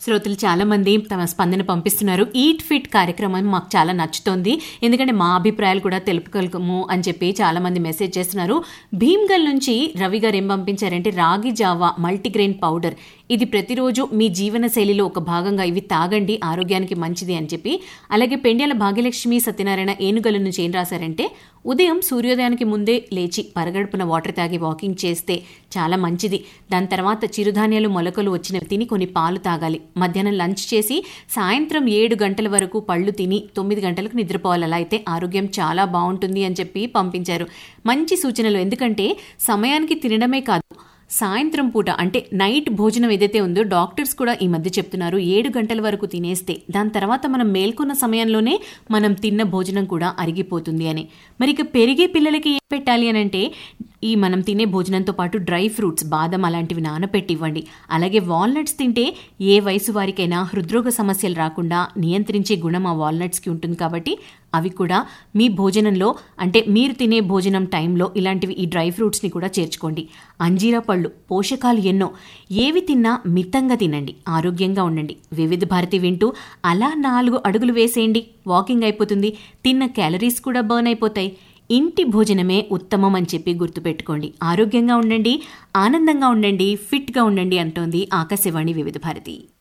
శ్రోతలు చాలా మంది తమ స్పందన పంపిస్తున్నారు ఈట్ ఫిట్ కార్యక్రమం మాకు చాలా నచ్చుతోంది ఎందుకంటే మా అభిప్రాయాలు కూడా తెలుపుకోగలము అని చెప్పి చాలా మంది మెసేజ్ చేస్తున్నారు భీమ్గల్ నుంచి రవి గారు ఏం పంపించారంటే రాగి జావా మల్టీగ్రెయిన్ పౌడర్ ఇది ప్రతిరోజు మీ జీవన శైలిలో ఒక భాగంగా ఇవి తాగండి ఆరోగ్యానికి మంచిది అని చెప్పి అలాగే పెండ్యాల భాగ్యలక్ష్మి సత్యనారాయణ ఏనుగల నుంచి ఏం రాశారంటే ఉదయం సూర్యోదయానికి ముందే లేచి పరగడుపున వాటర్ తాగి వాకింగ్ చేస్తే చాలా మంచిది దాని తర్వాత చిరుధాన్యాలు మొలకలు వచ్చినవి తిని కొన్ని పాలు తాగాలి మధ్యాహ్నం లంచ్ చేసి సాయంత్రం ఏడు గంటల వరకు పళ్ళు తిని తొమ్మిది గంటలకు నిద్రపోవాలి అలా అయితే ఆరోగ్యం చాలా బాగుంటుంది అని చెప్పి పంపించారు మంచి సూచనలు ఎందుకంటే సమయానికి తినడమే కాదు సాయంత్రం పూట అంటే నైట్ భోజనం ఏదైతే ఉందో డాక్టర్స్ కూడా ఈ మధ్య చెప్తున్నారు ఏడు గంటల వరకు తినేస్తే దాని తర్వాత మనం మేల్కొన్న సమయంలోనే మనం తిన్న భోజనం కూడా అరిగిపోతుంది అని మరి ఇక పెరిగే పిల్లలకి ఏం పెట్టాలి అని అంటే ఈ మనం తినే భోజనంతో పాటు డ్రై ఫ్రూట్స్ బాదం అలాంటివి నానపెట్టి ఇవ్వండి అలాగే వాల్నట్స్ తింటే ఏ వయసు వారికైనా హృద్రోగ సమస్యలు రాకుండా నియంత్రించే గుణం ఆ వాల్నట్స్కి ఉంటుంది కాబట్టి అవి కూడా మీ భోజనంలో అంటే మీరు తినే భోజనం టైంలో ఇలాంటివి ఈ డ్రై ఫ్రూట్స్ని కూడా చేర్చుకోండి అంజీరా పళ్ళు పోషకాలు ఎన్నో ఏవి తిన్నా మితంగా తినండి ఆరోగ్యంగా ఉండండి వివిధ భారతి వింటూ అలా నాలుగు అడుగులు వేసేయండి వాకింగ్ అయిపోతుంది తిన్న క్యాలరీస్ కూడా బర్న్ అయిపోతాయి ఇంటి భోజనమే ఉత్తమం అని చెప్పి గుర్తుపెట్టుకోండి ఆరోగ్యంగా ఉండండి ఆనందంగా ఉండండి ఫిట్గా ఉండండి అంటోంది ఆకాశవాణి వివిధ భారతి